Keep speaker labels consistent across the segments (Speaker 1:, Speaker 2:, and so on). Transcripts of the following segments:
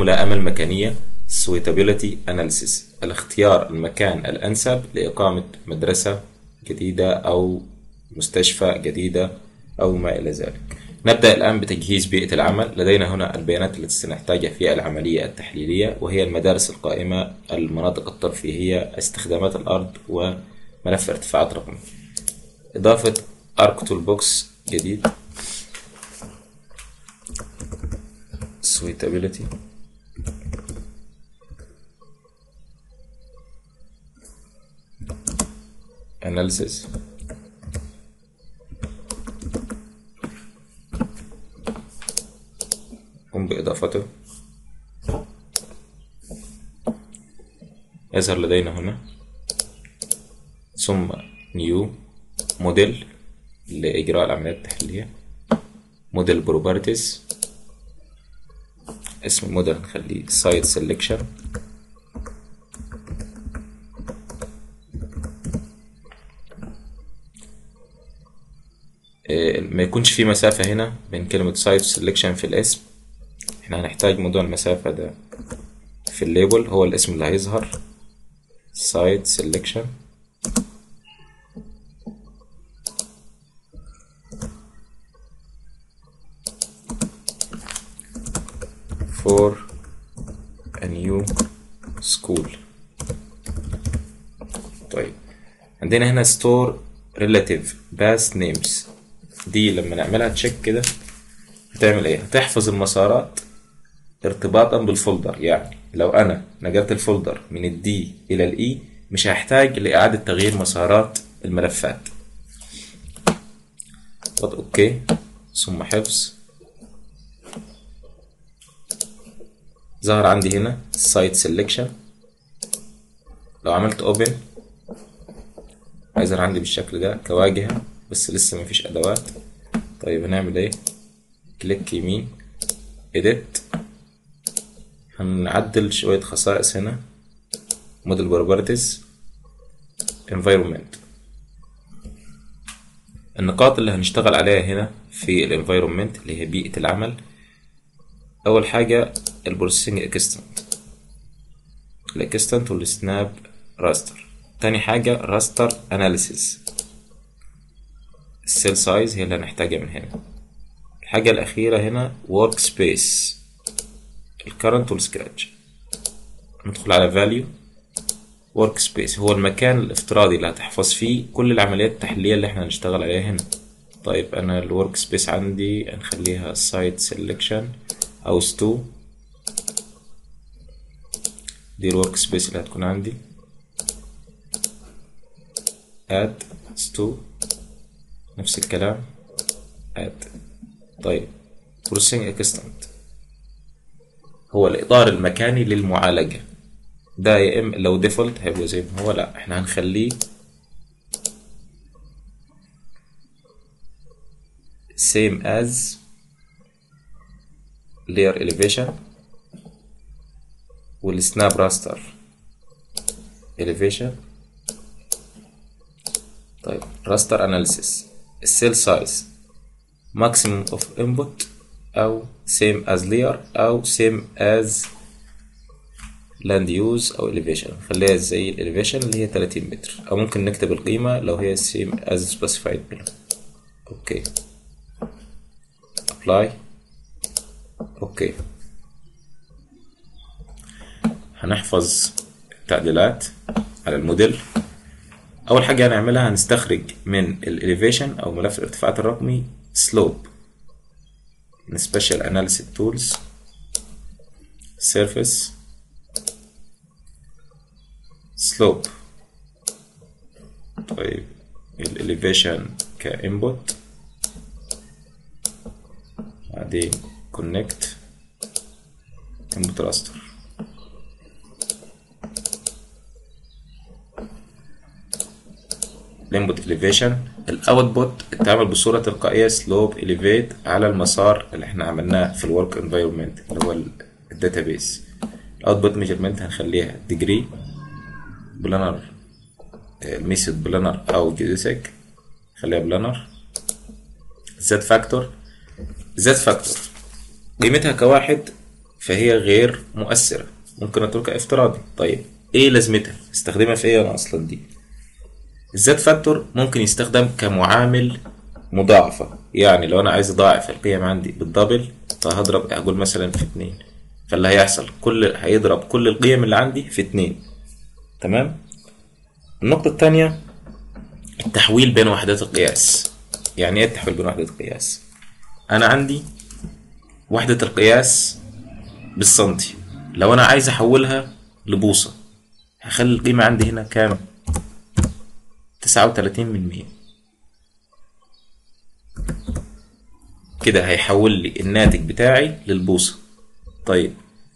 Speaker 1: الملائمة المكانية suitability analysis الاختيار المكان الأنسب لإقامة مدرسة جديدة أو مستشفى جديدة أو ما إلى ذلك نبدأ الآن بتجهيز بيئة العمل لدينا هنا البيانات التي سنحتاجها في العملية التحليلية وهي المدارس القائمة المناطق الترفيهية استخدامات الأرض وملف ارتفاعات رقمي إضافة أرك تول بوكس جديد suitability analysis قم بإضافته يظهر لدينا هنا ثم نيو موديل لإجراء العمليات التحليلية موديل بروبرتيز اسم الموديل نخليه سايت سيلكشن ما يكونش في مسافة هنا بين كلمة سايت سيلكشن في الاسم احنا هنحتاج موضوع المسافة ده في الليبل هو الاسم اللي هيظهر سايت سيلكشن for a new school طيب عندنا هنا store relative past names دي لما نعملها تشيك كده هتعمل ايه هتحفظ المسارات ارتباطا بالفولدر يعني لو انا نقلت الفولدر من الدي الى الاي مش هحتاج لاعادة تغيير مسارات الملفات اضغط اوكي ثم حفظ ظهر عندي هنا سايت سيلكشن لو عملت اوبن هيظهر عندي بالشكل ده كواجهة بس لسه مفيش ادوات طيب هنعمل ايه كليك يمين edit هنعدل شوية خصائص هنا موديل بروبرتيز environment النقاط اللي هنشتغل عليها هنا في الانفايرومنت اللي هي بيئة العمل أول حاجة البروسيسنج اكستنت الاكستنت والسناب راستر تاني حاجة راستر اناليسيس السيل سايز هي اللي هنحتاجها من هنا الحاجة الأخيرة هنا work space الكرنت والسكراتش ندخل على value work space هو المكان الافتراضي اللي هتحفظ فيه كل العمليات التحليلية اللي احنا هنشتغل عليها هنا طيب أنا الورك سبيس عندي هنخليها site selection أو ستو دي الورك سبيس اللي هتكون عندي add ستو نفس الكلام add طيب processing extent هو الإطار المكاني للمعالجة ده يا إما لو ديفولت هيبقى زي ما هو لأ إحنا هنخليه same as layer elevation والسناب راستر elevation طيب راستر اناليسيس السيل سايز maximum of input او same as layer او same as land use او elevation خليها زي الاليفيشن اللي هي 30 متر او ممكن نكتب القيمة لو هي same as specified below اوكي apply اوكي هنحفظ التعديلات على الموديل اول حاجه هنعملها هنستخرج من الاليفيشن او ملف الارتفاعات الرقمي سلوب من سبيشال اناليسيس تولز سيرفيس سلوب طيب الاليفيشن كانبوت بعدين كونكت انبوت راستر الانبوت اليفيشن الاوتبوت اتعمل بصوره تلقائيه سلوب اليفيت على المسار اللي احنا عملناه في الورك انفايرمنت اللي هو الداتابيس الاوتبوت ميجرمنت هنخليها ديجري بلانر الميثود بلانر او جيوديسك خليها بلانر زد فاكتور زد فاكتور قيمتها كواحد فهي غير مؤثرة ممكن اتركها افتراضي طيب ايه لازمتها استخدمها في ايه انا اصلا دي الزد فاكتور ممكن يستخدم كمعامل مضاعفة يعني لو انا عايز اضاعف القيم عندي بالدبل فهضرب اقول مثلا في اتنين فاللي هيحصل كل هيضرب كل القيم اللي عندي في اتنين تمام النقطة التانية التحويل بين وحدات القياس يعني ايه التحويل بين وحدات القياس انا عندي وحدة القياس بالسنتي لو انا عايز احولها لبوصة هخلي القيمة عندي هنا كام تسعة وتلاتين من مية كده هيحول لي الناتج بتاعي للبوصة طيب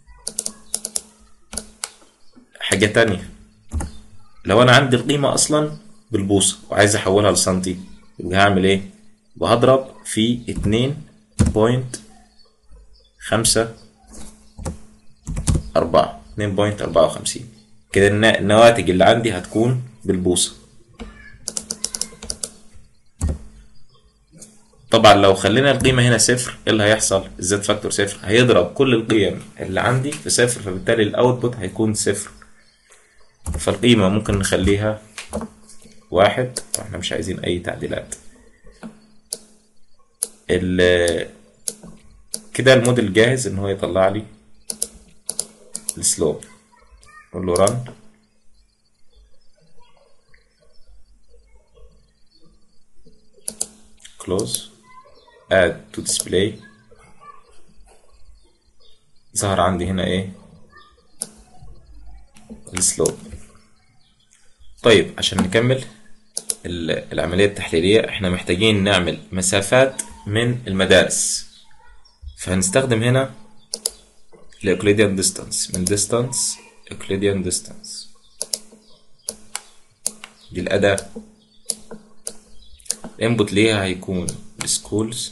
Speaker 1: حاجة تانية لو انا عندي القيمة اصلا بالبوصة وعايز احولها لسنتي يبقى هعمل ايه وهضرب في اتنين بوينت خمسة أربعة اتنين بوينت أربعة وخمسين كده النا- النواتج اللي عندي هتكون بالبوصة طبعا لو خلينا القيمة هنا صفر ايه اللي هيحصل؟ الزد فاكتور صفر هيضرب كل القيم اللي عندي في صفر فبالتالي الاوتبوت هيكون صفر فالقيمة ممكن نخليها واحد واحنا مش عايزين اي تعديلات ال كده الموديل جاهز ان هو يطلع لي السلوب اقول له run close add to display ظهر عندي هنا ايه السلوب طيب عشان نكمل ال- العملية التحليلية احنا محتاجين نعمل مسافات من المدارس فهنستخدم هنا الأوكليديان distance من distance Euclidean distance دي الأداة الانبوت ليها هيكون schools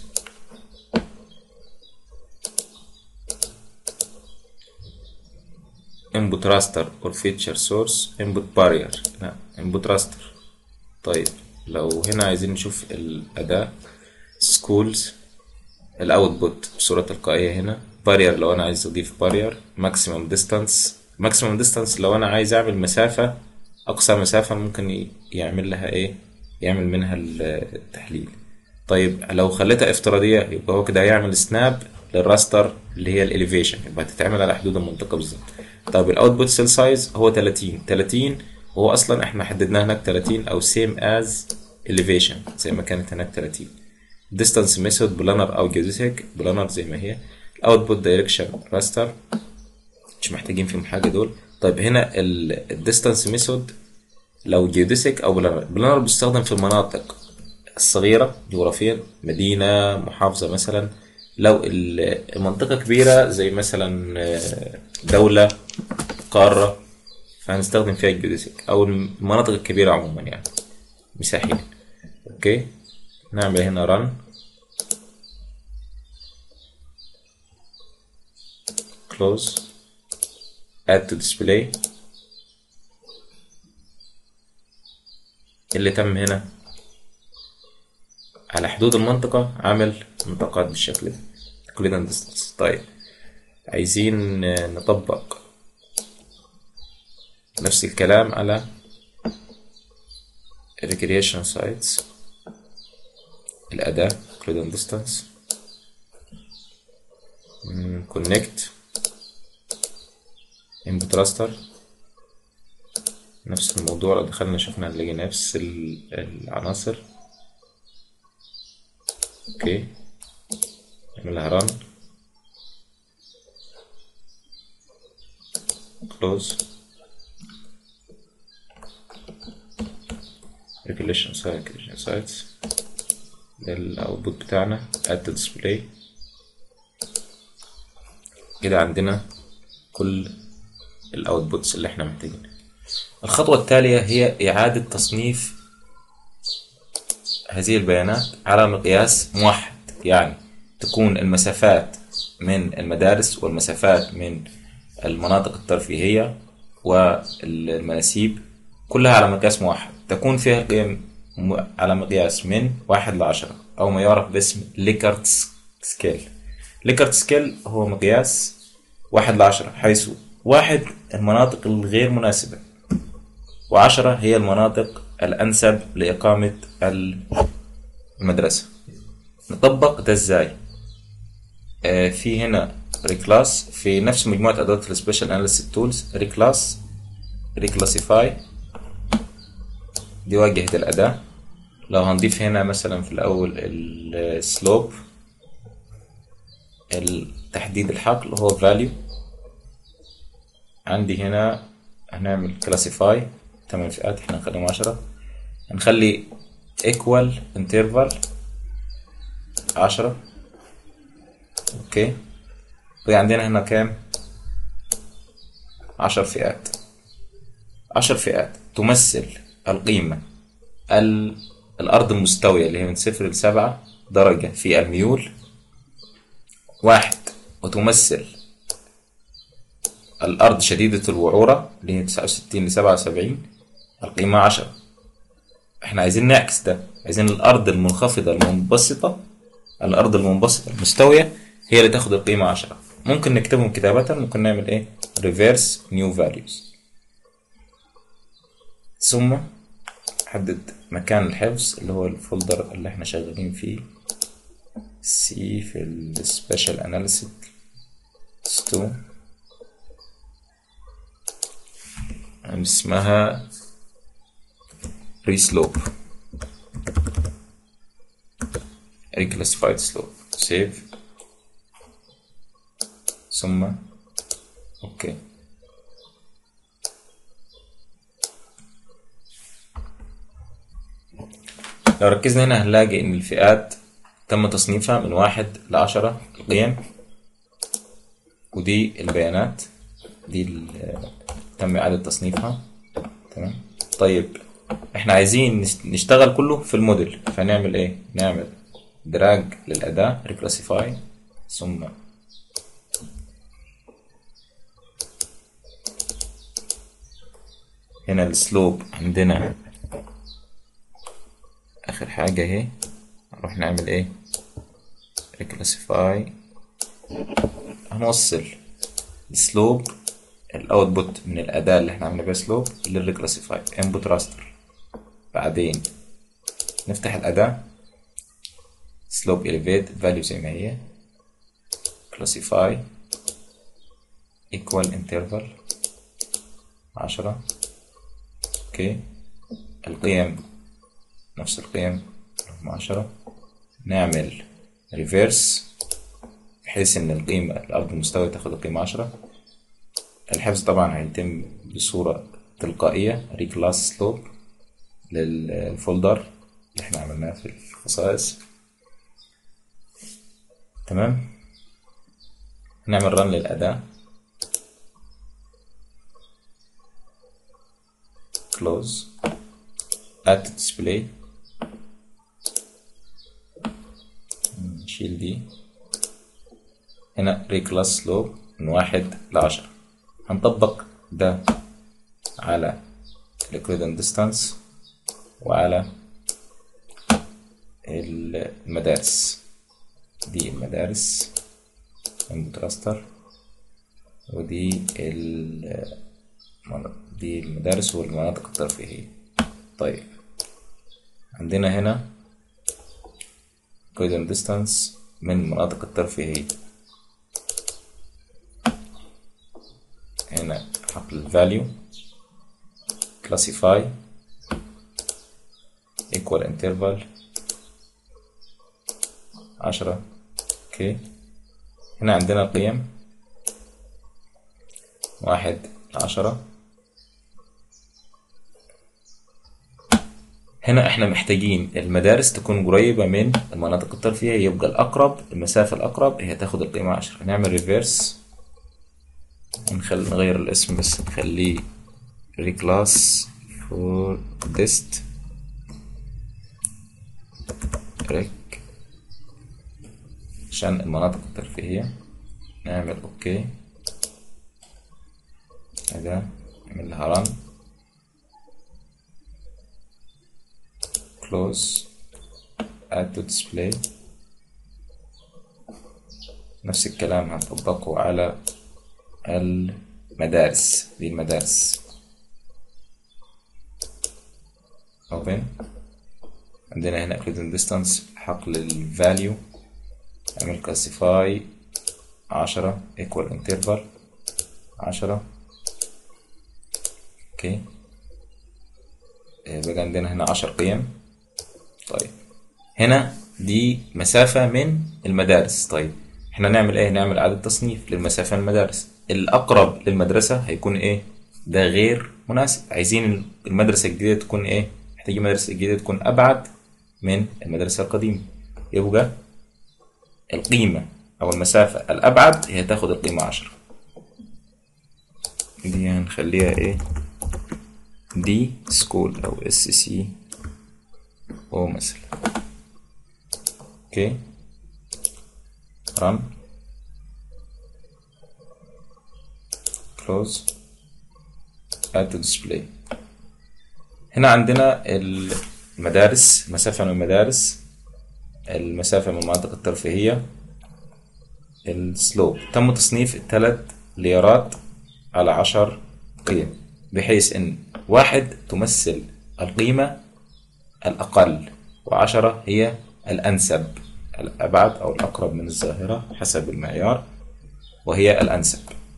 Speaker 1: input raster or feature source input barrier لا input raster طيب لو هنا عايزين نشوف الأداة schools الاوتبوت بصورة تلقائية هنا barrier لو أنا عايز أضيف barrier maximum distance maximum distance لو أنا عايز أعمل مسافة أقصى مسافة ممكن ي- يعمل لها إيه يعمل منها التحليل طيب لو خليتها افتراضية يبقى هو كده هيعمل سناب للراستر اللي هي الاليفيشن يبقى هتتعمل على حدود المنطقة بالظبط طيب الاوتبوت سيل سايز هو 30 30 وهو اصلا احنا حددناه هناك 30 او سيم از elevation زي ما كانت هناك 30 distance method بلانر او جيوديسيك بلانر زي ما هي الاوتبوت دايركشن راستر مش محتاجين فيهم حاجة دول طيب هنا الديستانس ميثود لو جيوديسيك او بلانر بلانر بيستخدم في المناطق الصغيرة جغرافيا مدينة محافظة مثلا لو ال- المنطقة كبيرة زي مثلا آه، دولة قارة فهنستخدم فيها الجيوديسيك أو المناطق الكبيرة عموما يعني مساحية أوكي نعمل هنا run close add to display اللي تم هنا على حدود المنطقة عمل منطقات بالشكل ده كلنا distance طيب عايزين آه، نطبق نفس الكلام على recreation sites الأداة including distance مم، connect input raster نفس الموضوع لو دخلنا شفنا هنلاقي نفس ال- العناصر اوكي نعملها run close regulation site regulation sites ده الاوتبوت بتاعنا add to display كده عندنا كل الاوتبوتس اللي احنا محتاجينها الخطوة التالية هي إعادة تصنيف هذه البيانات على مقياس موحد يعني تكون المسافات من المدارس والمسافات من المناطق الترفيهية والمناسيب كلها على مقياس موحد تكون فيها قيم م- على مقياس من واحد لعشرة أو ما يعرف باسم ليكرت سكيل ليكرت سكيل هو مقياس واحد لعشرة حيث واحد المناطق الغير مناسبة وعشرة هي المناطق الأنسب لإقامة المدرسة نطبق ده ازاي آه في هنا ريكلاس في نفس مجموعة أدوات السبيشال أناليسيس تولز ريكلاس ريكلاسيفاي دي واجهة الأداة لو هنضيف هنا مثلا في الأول السلوب تحديد الحقل هو value عندي هنا هنعمل كلاسيفاي تمن فئات احنا نخليهم عشرة هنخلي equal interval عشرة اوكي وعندنا هنا كام عشر فئات عشر فئات تمثل القيمة ال... الأرض المستوية اللي هي من صفر لسبعة درجة في الميول واحد وتمثل الأرض شديدة الوعورة اللي هي تسعة وستين لسبعة وسبعين القيمة عشرة احنا عايزين نعكس ده عايزين الأرض المنخفضة المنبسطة الأرض المنبسطة المستوية هي اللي تاخد القيمة عشرة ممكن نكتبهم كتابة ممكن نعمل ايه reverse new values ثم حدد مكان الحفظ اللي هو الفولدر اللي احنا شغالين فيه سي في السبيشال اناليسيس 2 اسمها reslope reclassified slope save ثم اوكي لو ركزنا هنا هنلاقي ان الفئات تم تصنيفها من واحد لعشرة القيم ودي البيانات دي ال- تم إعادة تصنيفها تمام طيب احنا عايزين نس- نشتغل كله في الموديل فنعمل ايه نعمل دراج للأداة ريكلاسيفاي ثم هنا السلوب عندنا آخر حاجة اهي نروح نعمل ايه ريكلاسيفاي هنوصل السلوب الاوتبوت من الأداة اللي احنا عملنا بيها سلوب للريكلاسيفاي انبوت راستر بعدين نفتح الأداة سلوب elevate value زي ما هي classify equal interval عشرة اوكي القيم نفس القيم رقم عشرة نعمل ريفيرس بحيث ان القيمة الأرض المستوية تاخد القيمة عشرة الحفظ طبعا هيتم بصورة تلقائية ريكلاس سلوب للفولدر اللي احنا عملناه في الخصائص تمام نعمل رن للأداة close add display نشيل دي هنا reclass slope من واحد لعشرة هنطبق ده على equidant distance وعلى المدارس دي المدارس input raster ودي ال دي المدارس والمناطق الترفيهية طيب عندنا هنا equidant distance من المناطق الترفيهية هنا حقل value classify equal interval عشرة اوكي هنا عندنا القيم واحد لعشرة هنا احنا محتاجين المدارس تكون قريبة من المناطق الترفيهية يبقى الأقرب المسافة الأقرب هي تاخد القيمة عشرة هنعمل ريفيرس نخل نغير الاسم بس نخليه reclass for dist rec عشان المناطق الترفيهية نعمل اوكي هذا نعمل لها run close add to display نفس الكلام هنطبقه على المدارس دي المدارس open عندنا هنا equidistant distance حقل ال value اعمل classify عشرة equal interval عشرة اوكي بقى عندنا هنا عشر قيم طيب هنا دي مسافة من المدارس طيب احنا نعمل ايه نعمل اعادة تصنيف للمسافة من المدارس الاقرب للمدرسة هيكون ايه ده غير مناسب عايزين المدرسة الجديدة تكون ايه محتاجين مدرسة جديدة تكون ابعد من المدرسة القديمة يبقى القيمة او المسافة الابعد هي تاخد القيمة عشرة دي هنخليها ايه دي سكول او اس سي او مثلا اوكي run close add to display هنا عندنا المدارس مسافة من المدارس المسافة من المناطق الترفيهية السلوب تم تصنيف الثلاث ليرات على عشر قيم بحيث ان واحد تمثل القيمة الأقل وعشرة هي الأنسب الأبعد أو الأقرب من الظاهرة حسب المعيار وهي الأنسب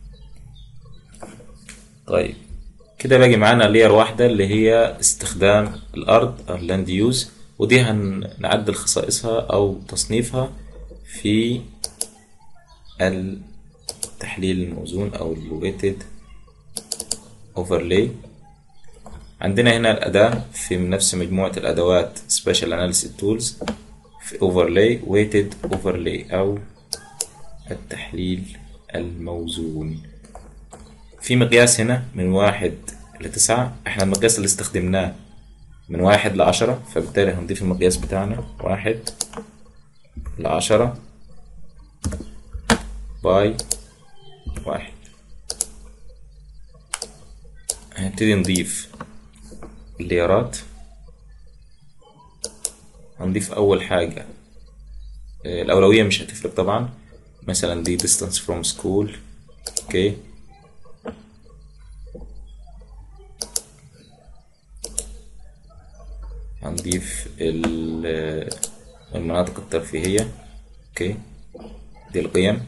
Speaker 1: طيب كده باقي معانا لير واحدة اللي هي استخدام الأرض أو اللاند يوز ودي هنعدل خصائصها أو تصنيفها في التحليل الموزون أو الويتد overlay عندنا هنا الأداة في نفس مجموعة الأدوات Special Analysis Tools في Overlay Weighted Overlay أو التحليل الموزون في مقياس هنا من واحد لتسعة احنا المقياس اللي استخدمناه من واحد لعشرة فبالتالي هنضيف المقياس بتاعنا واحد لعشرة باي واحد هنبتدي نضيف الليرات هنضيف أول حاجة الأولوية مش هتفرق طبعا مثلا دي distance from school اوكي هنضيف المناطق الترفيهية اوكي دي القيم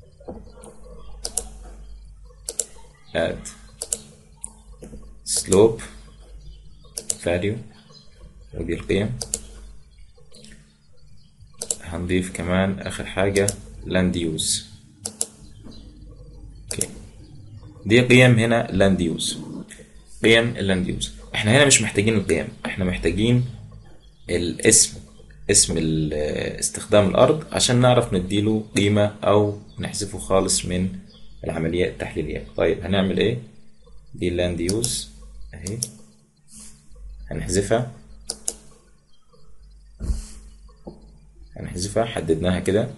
Speaker 1: add slope value ودي القيم هنضيف كمان آخر حاجة land use اوكي دي قيم هنا land use قيم اللاند يوز احنا هنا مش محتاجين القيم احنا محتاجين الاسم اسم استخدام الأرض عشان نعرف نديله قيمة أو نحذفه خالص من العملية التحليلية طيب هنعمل ايه دي لاند يوز اهي هنحذفها هنحذفها حددناها كده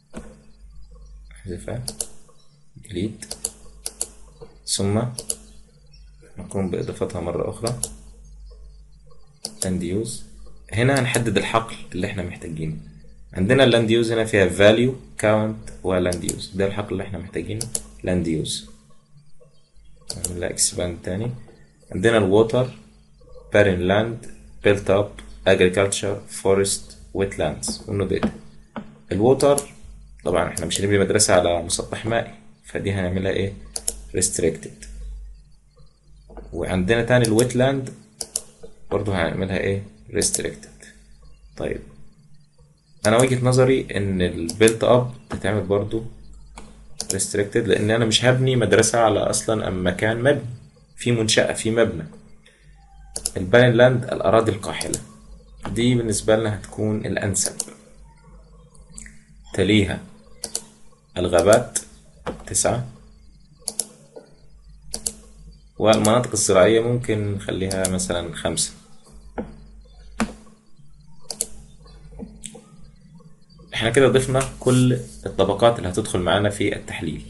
Speaker 1: نحذفها ديليت ثم نقوم بإضافتها مرة أخرى لاند يوز هنا هنحدد الحقل اللي احنا محتاجينه عندنا اللاند يوز هنا فيها value count ولاند يوز ده الحقل اللي احنا محتاجينه لاند يوز نعمل لها اكسباند تاني عندنا الووتر بارين لاند بيلت اب agriculture forest wetlands وانه داتا الووتر طبعا احنا مش هنبني مدرسة على مسطح مائي فدي هنعملها ايه restricted وعندنا تاني الويتلاند برضو هنعملها ايه restricted طيب انا وجهة نظري ان البيلت اب تتعمل برضو restricted لان انا مش هبني مدرسة على اصلا مكان مبني في منشأة في مبنى البارين لاند الاراضي القاحلة دي بالنسبة لنا هتكون الانسب تليها الغابات تسعة والمناطق الزراعية ممكن نخليها مثلا خمسة احنا كده ضفنا كل الطبقات اللي هتدخل معانا في التحليل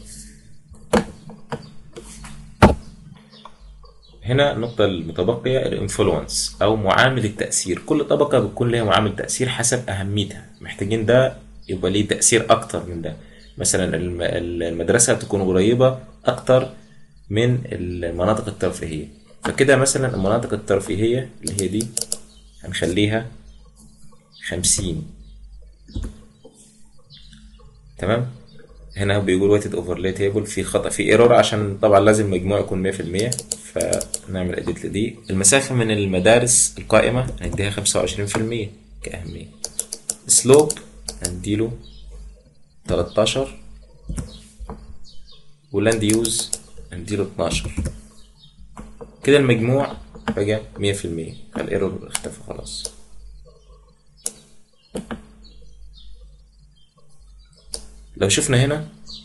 Speaker 1: هنا النقطة المتبقية الانفلونس أو معامل التأثير كل طبقة بتكون لها معامل تأثير حسب أهميتها محتاجين ده يبقى ليه تأثير أكتر من ده مثلا الم- المدرسة تكون قريبة أكتر من المناطق الترفيهية فكده مثلا المناطق الترفيهية اللي هي دي هنخليها خمسين تمام هنا بيقول ويتد اوفرلاي تيبل في خطأ في ايرور عشان طبعا لازم المجموع يكون 100% فنعمل اديت لدي المسافة من المدارس القائمة هنديها 25% كأهمية سلوب هنديله 13 ولاند يوز هنديله 12 كده المجموع بقى 100% الايرور اختفى خلاص لو شفنا هنا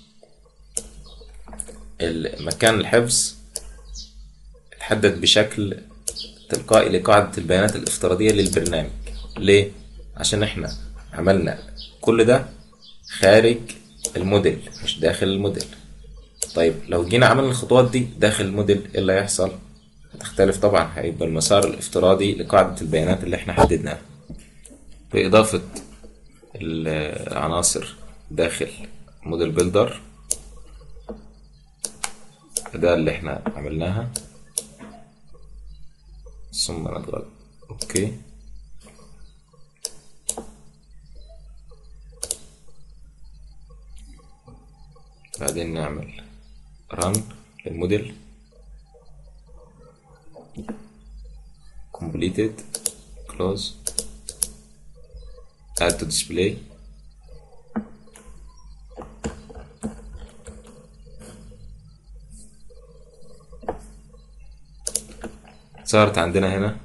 Speaker 1: مكان الحفظ اتحدد بشكل تلقائي لقاعدة البيانات الافتراضية للبرنامج ليه؟ عشان احنا عملنا كل ده خارج الموديل مش داخل الموديل طيب لو جينا عملنا الخطوات دي داخل الموديل ايه اللي هيحصل؟ هتختلف طبعا هيبقى المسار الافتراضي لقاعدة البيانات اللي احنا حددناها بإضافة العناصر داخل موديل بيلدر ده اللي احنا عملناها ثم نضغط اوكي بعدين نعمل run للموديل completed close add to display صارت عندنا هنا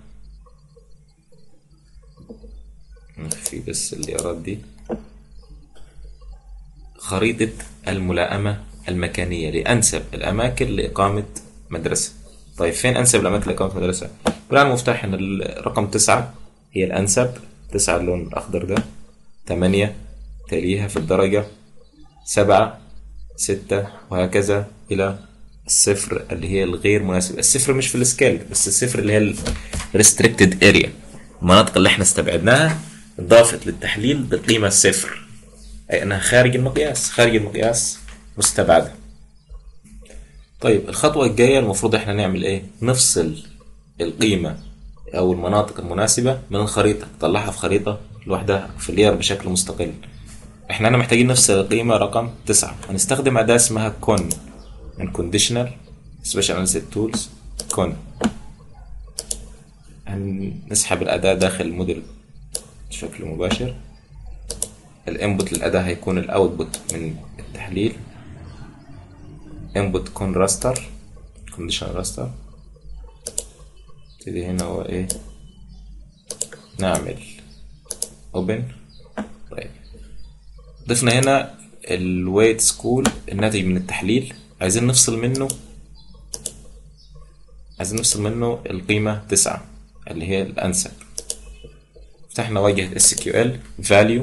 Speaker 1: نخفي بس الإيراد دي خريطة الملائمة المكانية لأنسب الأماكن لإقامة مدرسة طيب فين أنسب الأماكن لإقامة مدرسة؟ بناء المفتاح إن الرقم تسعة هي الأنسب تسعة اللون الأخضر ده تمانية تليها في الدرجة سبعة ستة وهكذا إلى الصفر اللي هي الغير مناسبة الصفر مش في السكيل بس الصفر اللي هي ال restricted area المناطق اللي احنا استبعدناها اضافت للتحليل بقيمة صفر أي أنها خارج المقياس خارج المقياس مستبعدة طيب الخطوة الجاية المفروض احنا نعمل ايه نفصل القيمة أو المناطق المناسبة من الخريطة نطلعها في خريطة لوحدها في لير بشكل مستقل احنا هنا محتاجين نفصل القيمة رقم تسعة هنستخدم أداة اسمها كون من conditional special analysis tools كون هنسحب الأداة داخل الموديل بشكل مباشر الانبوت للأداة هيكون الاوتبوت من التحليل input كون راستر conditional راستر نبتدي هنا هو ايه نعمل open طيب ضفنا هنا الويت سكول الناتج من التحليل عايزين نفصل منه عايزين نفصل منه القيمة تسعة اللي هي الأنسب فتحنا واجهة SQL value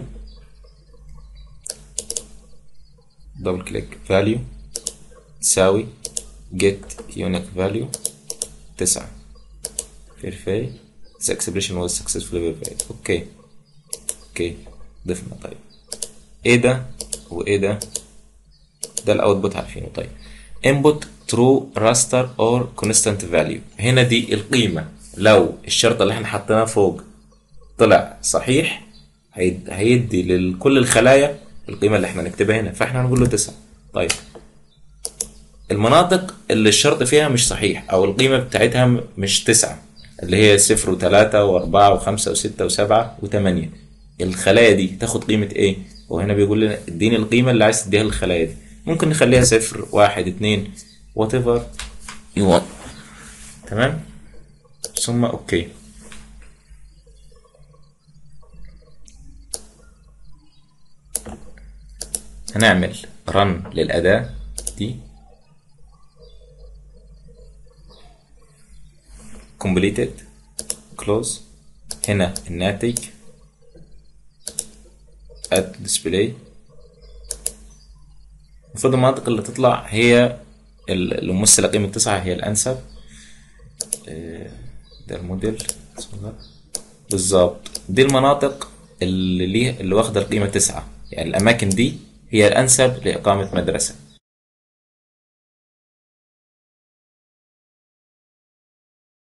Speaker 1: دبل كليك value تساوي get unique value تسعة verify this expression was successfully verified اوكي اوكي ضفنا طيب ايه ده وايه ده ده الاوتبوت عارفينه طيب input true raster or constant value هنا دي القيمة لو الشرط اللي احنا حطيناه فوق طلع صحيح هيد- هيدي لكل الخلايا القيمة اللي احنا نكتبها هنا فاحنا هنقول له تسعة طيب المناطق اللي الشرط فيها مش صحيح او القيمة بتاعتها م- مش تسعة اللي هي صفر وتلاتة واربعة وخمسة وستة وسبعة وتمانية الخلايا دي تاخد قيمة ايه وهنا بيقول لنا اديني القيمة اللي عايز تديها للخلايا دي ممكن نخليها صفر واحد اتنين whatever you want تمام ثم اوكي هنعمل run للأداة دي completed close هنا الناتج add display المفروض المناطق اللي تطلع هي ال- الممثلة قيمة تسعة هي الأنسب آه، ده الموديل صغر. بالظبط دي المناطق اللي ليه اللي واخدة القيمة تسعة يعني الأماكن دي هي الأنسب لإقامة مدرسة